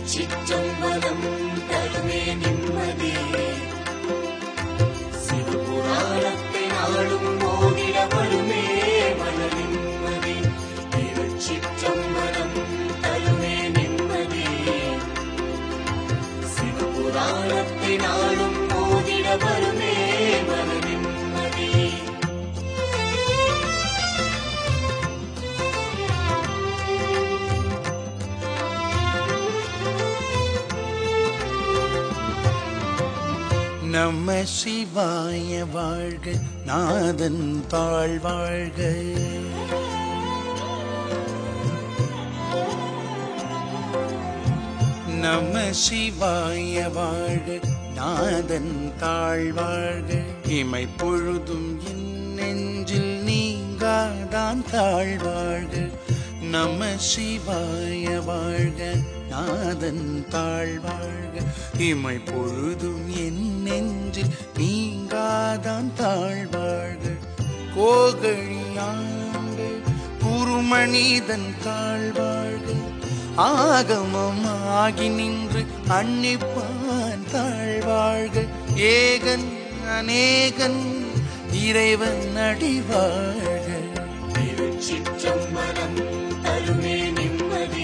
திருச்சிற்றம்பலம் தருமே நிம்மதி சிவபுராணத்தினாலும் ஓடிட வருமே மன நிம்மதி திருச்சிற்றம்பலம் தருமே நிம்மதி சிவபுராணத்தினாலும் ஓடிட வருமே மன நிம்மதி நம சிவாய வாழ்க நாதன் தாழ் வாழ்க நம சிவாய வாழ்க நாதன் தாழ் வாழ்க இமை பொழுதும் என் நெஞ்சில் நீங்காதான் தாழ் வாழ்க நம சிவாய வாழ்க நாதன் தாழ் வாழ்க இமை பொழுதும் என் நெஞ்சில் நீங்காதான் தாழ் வாழ்க கோகழியாண்டு குருமனிதன் தாழ் வாழ்க ஆகமம் ஆகி நின்று அன்னிப்பான் தாழ்வாழ்க ஏகன் அநேகன் இறைவன் அடிவாழ்க திருச்சிற்றம்பலம் தருமே நிம்மதி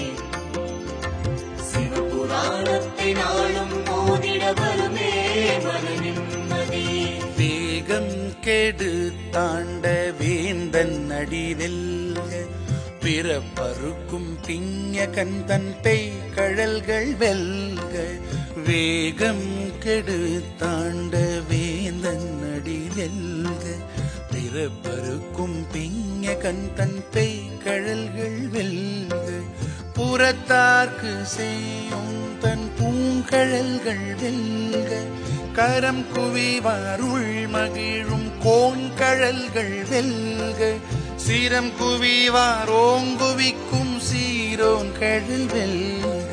சிவபுராணத்தினாலும் ஓதிட வருமே மன நிம்மதி வேகம் கெடு தாண்ட வேந்தன் அடிவெல்க பிறப்பருக்கும் பிஞ கந்தன் பெய் கழல்கள் வெல்க வேகம் கெடு தாண்ட வேந்தன் அடி வெல்க பிறப்பருக்கும் பிஞ கந்தன் பெய் கழல்கள் வெல்க புறத்தார்க்கு செய்யும் தன் பூங்கழல்கள் வெல்க கரம் குவிவாருள் மகிழும் கோண்கழல்கள் வெல்க சிரம் குவிவார் ஓங்குவிக்கும் சீரோன் கழல் வெல்க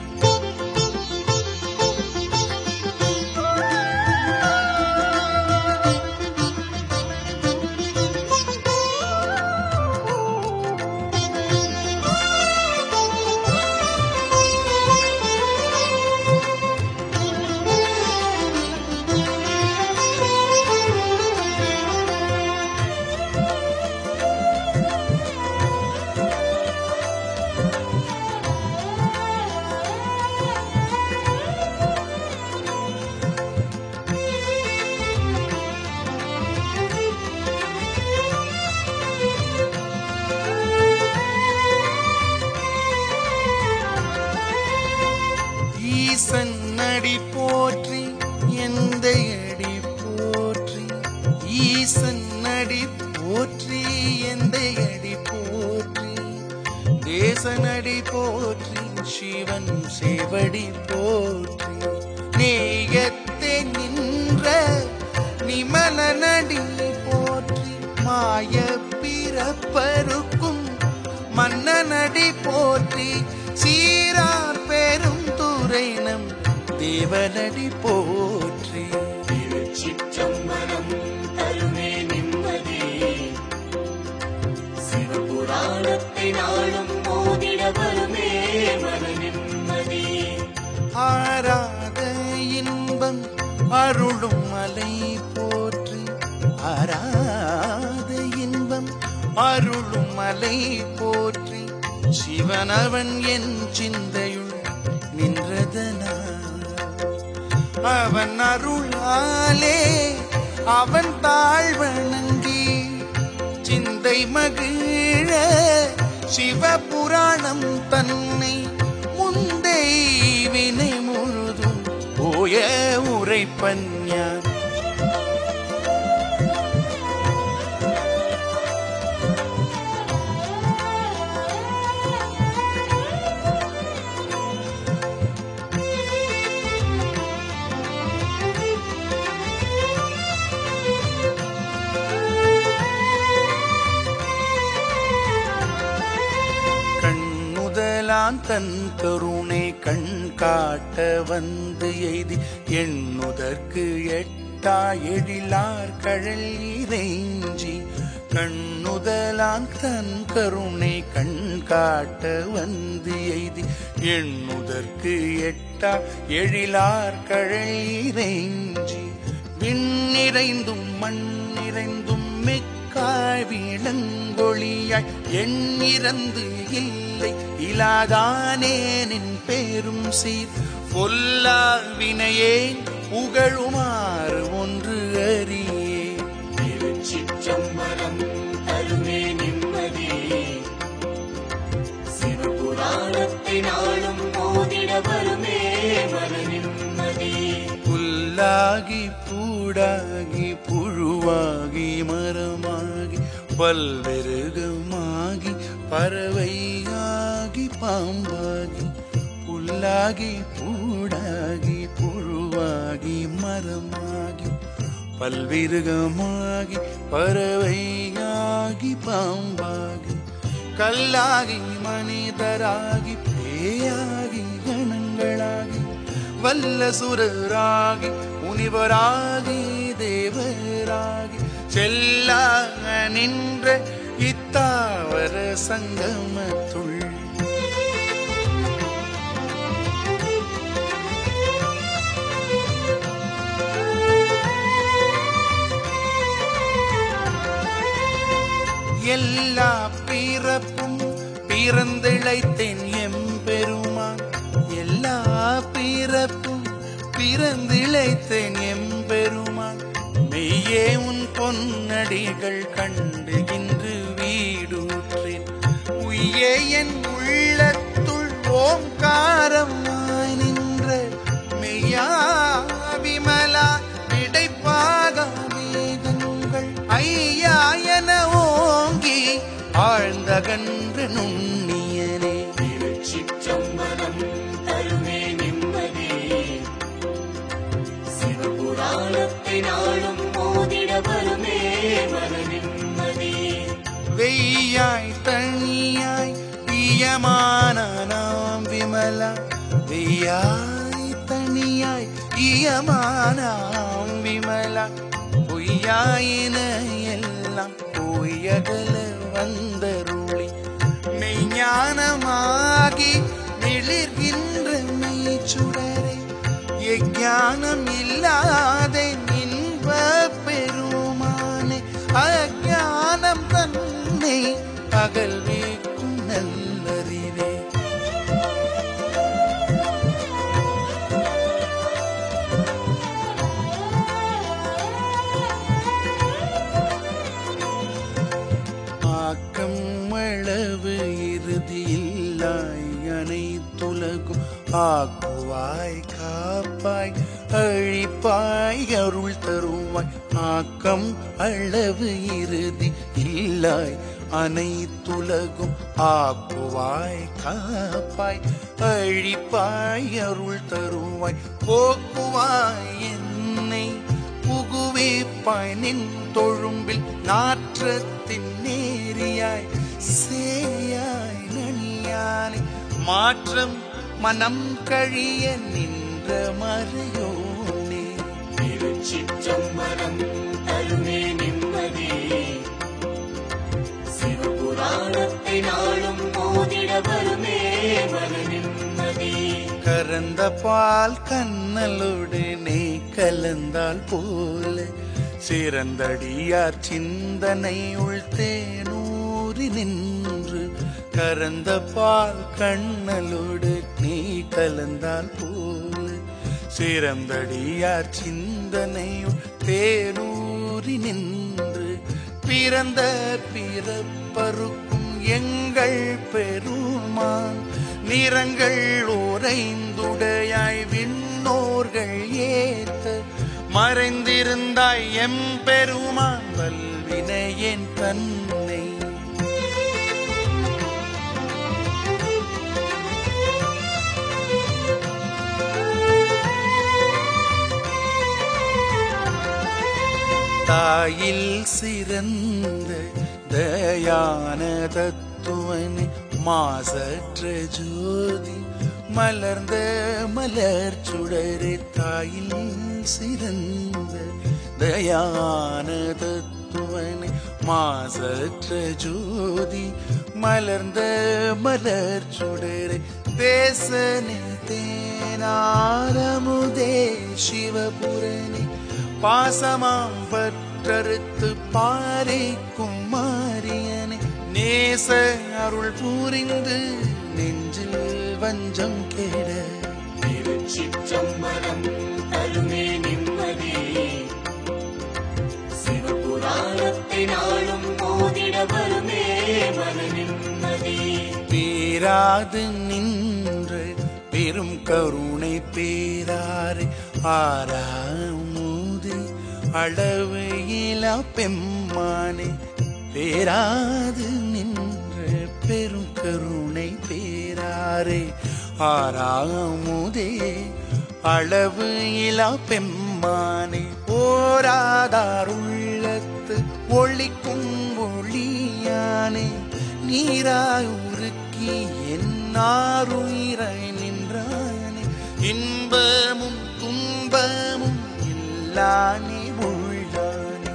ஈசன் அடி போற்றி எந்த அடி போற்றி ஈசன் அடி போற்றி எந்த அடி போற்றி தேசனடி போற்றி சிவன் சேவடி போற்றி நேயத்தே நின்ற நிமலனடி போற்றி மாய பிறப்பருக்கும் மன்னனடி போற்றி சீரார் பெரும் துறை நம் தேவனடி போற்றி திருச்சிற்றம்பலம் தருமே நிம்மதி சிவபுராணத்தினாலும் ஓதிட வருமே மன நிம்மதி ஆராத இன்பம் அருளும் மலை போற்றி ஆராத இன்பம் அருளும் மலை போற்றி சிவனவன் என் சிந்தையுள் நின்றதனால் அவன் அருளாலே அவன் தாழ்வணங்கி சிந்தை மகிழ சிவபுராணம் தன்னை முந்தை வினை முழுதும் போய உரைப்பன் ஞான் கண்ணுதலான் தன் கருணை கண் காட்ட வந்து எய்தி எண்ணுதற்கு எட்டா எழிலார் கழல் இறைஞ்சி கண்ணுதலான் தன் கருணை கண் காட்ட வந்து எய்தி எண்ணுதற்கு எட்டா எழிலார் கழையிறைஞ்சி விண்ணிறைந்தும் மண்ணிறைந்தும் மிக்காய் விளங்கொழியாய் எண்ணிறந்து இல்லை இலாதானேனின் பேரும் சீர் பொல்லா வினையே புகழுமாறு ஒன்று அறியே திருச்சிற்றம்பலம் தருமே நிம்மதி சிவபுராணத்தை நாளும் மோதிட வருமே மன நிம்மதி புல்லாகி பூடாகி புழுவாகி மரமாகி பல்வெருகமாகி பறவையாகி பாம்பாகி புல்லாகி பூடாகி புழுவாகி மரமாகி பல்விருகமாகி பறவையாகி பாம்பாகி கல்லாகி மனிதராகி பேயாகி கணங்களாகி வல்ல சுரராகி முனிவராகி தேவராகி செல்லாக நின்ற இத்தாவர சங்கமத்துள் எல்லா பிறப்பும் பிறந்திழைத்தேன் எம்பெருமான் எல்லா பிறப்பும் பிறந்திழைத்தேன் எம்பெருமான் மெய்யே உன் பொன்னடிகள் கண்டு இன்று வீடுற்றேன் உய்யே என் உள்ளத்துள் ஓங்காரமாய் நின்ற மெய்யா விமலா இடைப்பாக மேகங்கள் ஐயா என ஓங்கி ஆழ்ந்தகன்று நுண்ணியனே திருச்சிற்றம்பலம் தருமே நிம்மதி சிவபுராணத்தை நாளும் மோதிட வருமே மன நிம்மதி வெய்யாய் தனியாய் ஈயமான நாம் விமலா வெய்யாய் தனியாய் ஈயமானாம் விமலா பொய்யாயின எல்லாம் பொய்யகல வந்தருளி மெய்ஞானமாகி மிளிர்கின்ற மெய்ச்சுடரே எஞ்ஞானம் இல்லாத இன்ப பெருமானே அஞ்ஞானம் தன்னை அகல்வேக்கும் நல்லறிவே ஆக்கம் அளவு இறுதியில்லாய் அனைத்துலகும் ஆக்குவாய் காப்பாய் அழிப்பாய் அருள் தருவாய் ஆக்கம் அளவு இறுதி இல்லாய் அனைத்துலகும் ஆக்குவாய் காப்பாய் அழிப்பாய் அருள் தருவாய் போக்குவாய் என்னை புகுவிப்பாய் நின் தொழும்பில் நாற்றத்தின் நேரியாய் சேயாய் நனியானை மாற்றம் மனம் கழிய நின்ற மறையோனே திருச்சிற்றம்பலம் தருமே நிம்மதி சிவபுராணத்தை நாளும் மோதிட வருமே மன நிம்மதி கறந்த பால் கண்ணலோடு நீ கலந்தால் போல சிறந்தடியார் சிந்தனை உள்தேனூறி நின்று கறந்த பால் கண்ணலோடு நீ கலந்தால் போல சிறந்தடியார் சிந்தனை தேனூறி நின்று பிறந்த பிறப்பருக்கும் எங்கள் பெருமான் நிறங்கள் உறைந்துடையாய் விண்ணோர்கள் ஏத்த மறைந்திருந்தாய் எம் பெருமான் வல்வினையேன் தன்னை தாயில் சிறந்த தயான தத்துவனே மாசற்ற ஜோதி மலர்ந்த மலர் சுடரே தாயில் சிறந்த தயான தத்துவ தத்துவனை மாசற்ற ஜோதி மலர்ந்த மலர் சுடரை தேசனில் தேனாரமுதே சிவபுரணி பாசமாம் பற்றறுத்து பாரிக்கும் மாரியனை நேச அருள் புரிந்து நெஞ்சில் வஞ்சம் கெட திருச்சிற்றம்பலம் தருமே நிம்மதி சிவபுராணத்தை நாளும் போதிட வருமே மன நிம்மதி பேராது நின்று பெரும் கருணை பேராறு ஆறாமுது அளவு இலா பெம்மானே பேராது நின்று பெரும் கருணை பேராறு ஆறாமுதே அளவு இலா பெம்மானே போராதாருள்ளத்து ஒளிக்கும் ஒளியானே நீராய் உருக்கி என்னாருயிராய் நின்றானே இன்பமும் துன்பமும் இல்லானே உள்ளானே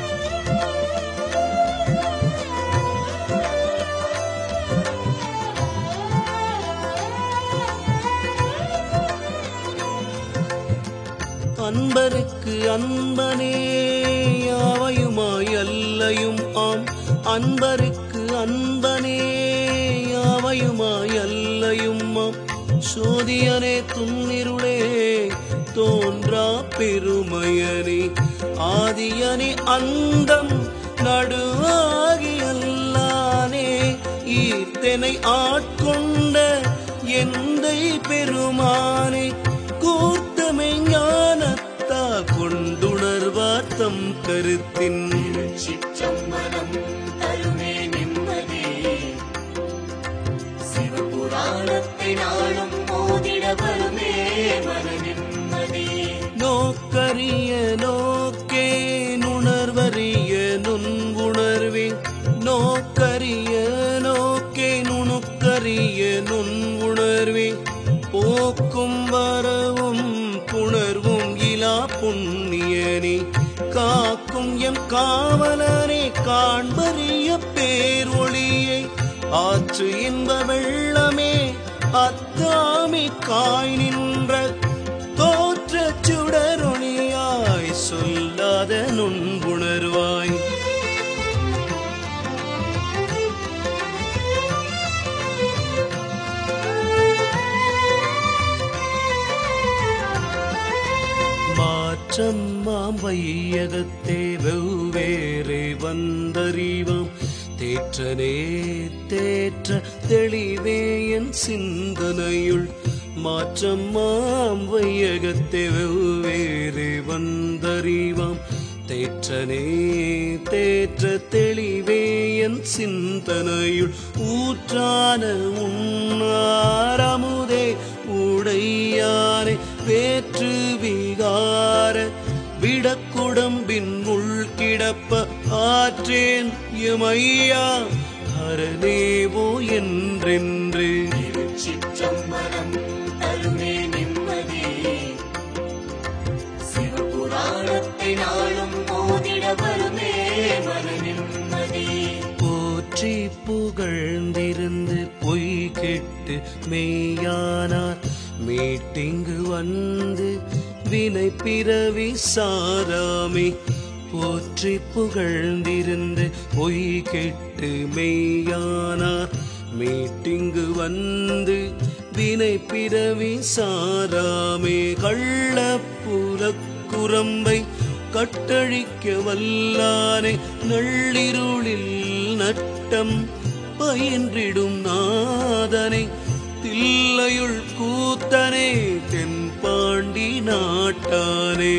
அன்பருக்கு அன்பனே யாவையுமாய் அல்லையும் ஆம் அன்பருக்கு அன்பனே யாவையுமாய் அல்லையும் ஆம் சோதியனே துன்னிருளே தோன்றா பெருமையனே ஆதியனே அந்தம் நடுவாகி அல்லானே ஈர்த்தனை ஆட்கொண்ட எந்தை பெருமானே கூர்த்தமை ஞானத்தா கொண்டுணர்வார் தம் கருத்தின் திருச்சிற்றம்பலம் தருமே நிம்மதி சிவபுராணத்தை நாளும் போதிட வருமே மன நிம்மதி நோக்கரிய நோக்கே நுணர்வறிய நுண்குணர்வே நோக்கரிய நோக்கே நுணுக்கரிய நுண்குணர்வே போக்கும் வரவும் புணர்வும் இலா புண்ணியனே காக்கும் எம் காவலனே காண்பறிய பேரொளியை ஆற்று இன்ப வெள்ளமே அத்தாமி காய் நின்ற தோற்ற சுடரொளியாய் சொல்லாத நுண்புணர்வாய் மாற்றம் மாம் வையகத்தே வெவ்வேறு வந்தறிவாம் தேற்றனே தேற்ற தெளிவே என் சிந்தனையுள் மாற்றம் மாம் வையகத்தே வெவ்வேறு வந்தறிவாம் தேற்றனே தேற்ற தெளிவே என் சிந்தனையுள் ஊற்றான உன்னாரமுதே உடையானே வேற்று விகார விடக்குடம்பின் உள் கிடப்ப ஆற்றேன் எமையா அரணேவோ என்றென்று திருச்சிற்றம்பலம் தருமே நிம்மதி சிவபுராணத்தை நாளும் போதிட வருமே மன நிம்மதி போற்றி புகழ்ந்திருந்து பொய் கெட்டு மெய்யானார் மீட்டிங்கு வந்து வினை பிறவி சாராமே போற்றி புகழ்ந்திருந்து பொய் கெட்டு மெய்யானார் மீட்டிங்கு வந்து வினை பிறவி சாராமே கள்ள புறக்குரம்பை கட்டழிக்க வல்லானே நள்ளிருளில் நட்டம் பயின்றிடும் நாதனை தில்லையுள் கூத்தனே தென்பாண்டி நாட்டானே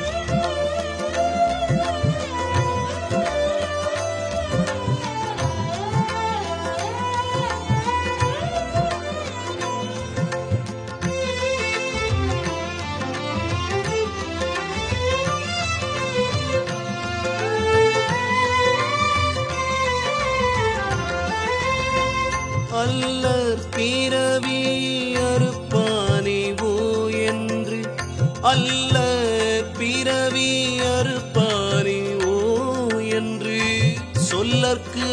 அல்லற் பிறவி அறுப்பானே ஓ என்று அல்ல பிறவி அறுப்பானே ஓ என்று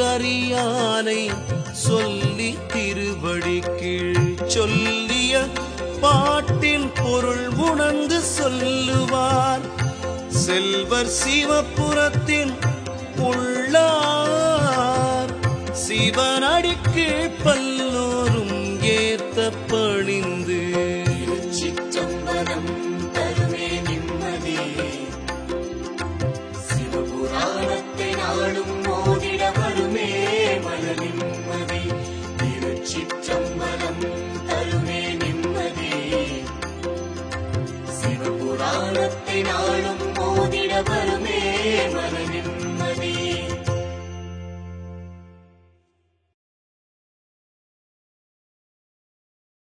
அறியானை சொல்லி திருவடி கீழ் சொல்லிய பாட்டின் பொருள் உணர்ந்து சொல்லுவார் செல்வர் சிவபுரத்தின் உள்ளார் சிவனடிக்கு பல்லோரும் ஏத்த பணிந்து சிற்றம்பலம் தருமே நிம்மதி சிவபுராணத்தை நாளும் மோதிட வருமே மன நிம்மதி திருச்சிற்றம்பலம் தருமே நிம்மதி சிவபுராணத்தை நாளும் மோதிட வருமே மன